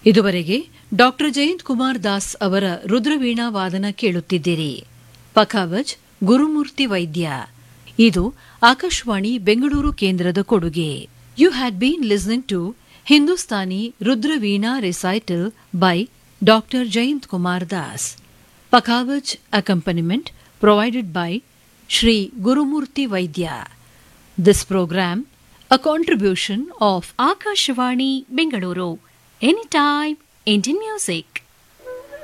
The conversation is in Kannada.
ಇದುವರೆಗೆ ಡಾಕ್ಟರ್ ಜಯಂತ್ ಕುಮಾರ್ ದಾಸ್ ಅವರ ರುದ್ರವೀಣಾ ವಾದನ ಕೇಳುತ್ತಿದ್ದೀರಿ ಪಖಾವಜ್ ಗುರುಮೂರ್ತಿ ವೈದ್ಯ ಇದು ಆಕಾಶವಾಣಿ ಬೆಂಗಳೂರು ಕೇಂದ್ರದ ಕೊಡುಗೆ you had been listening to Hindustani Rudraveena recital by doctor Jayant Kumar Das pakhawaj accompaniment provided by Shri Gurumurthy Vaidya This program, a contribution of Akashvani Bengaluru. Anytime, Indian music.